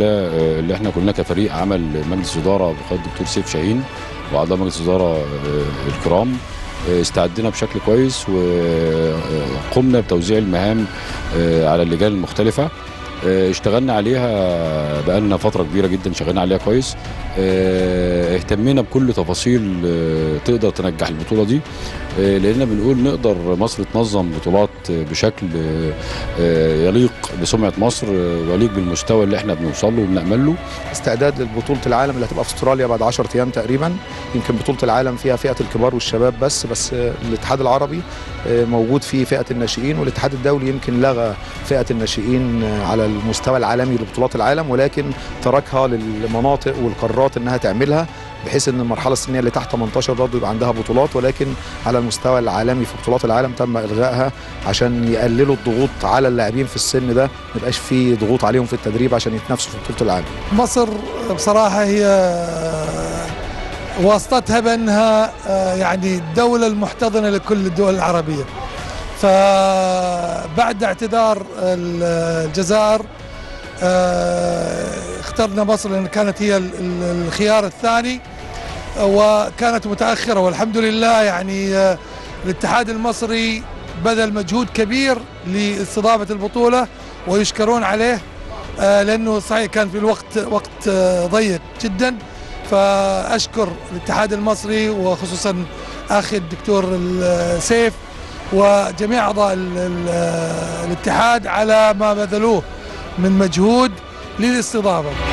لله آه، اللي احنا كلنا كفريق عمل مجلس اداره بقياده الدكتور سيف شاهين واعضاء مجلس الاداره آه، الكرام آه، استعدنا بشكل كويس وقمنا بتوزيع المهام آه، على اللجان المختلفه آه، اشتغلنا عليها بقالنا فتره كبيره جدا شغالين عليها كويس آه، اهتمينا بكل تفاصيل آه، تقدر تنجح البطوله دي آه، لان بنقول نقدر مصر تنظم بطولات آه، بشكل آه، آه، يليق بسمعه مصر آه، ويليق بالمستوى اللي احنا بنوصل له وبنامل له استعداد لبطوله العالم اللي هتبقى في استراليا بعد 10 ايام تقريبا يمكن بطوله العالم فيها فئه الكبار والشباب بس بس آه، الاتحاد العربي آه، موجود فيه فئه الناشئين والاتحاد الدولي يمكن لغى فئه الناشئين آه، على المستوى العالمي لبطولات العالم ولكن تركها للمناطق والقارات انها تعملها بحيث ان المرحله السنيه اللي تحت 18 برضه يبقى عندها بطولات ولكن على المستوى العالمي في بطولات العالم تم الغائها عشان يقللوا الضغوط على اللاعبين في السن ده ما يبقاش في ضغوط عليهم في التدريب عشان يتنافسوا في بطوله العالم مصر بصراحة هي واسطتها بأنها يعني الدولة المحتضنة لكل الدول العربية فبعد اعتذار الجزائر اخترنا مصر لأن كانت هي الخيار الثاني وكانت متأخرة والحمد لله يعني الاتحاد المصري بذل مجهود كبير لاستضافة البطولة ويشكرون عليه آه، لانه صحيح كان في الوقت وقت آه، ضيق جدا فاشكر الاتحاد المصري وخصوصا اخي الدكتور سيف وجميع اعضاء ال- ال- الاتحاد على ما بذلوه من مجهود للاستضافه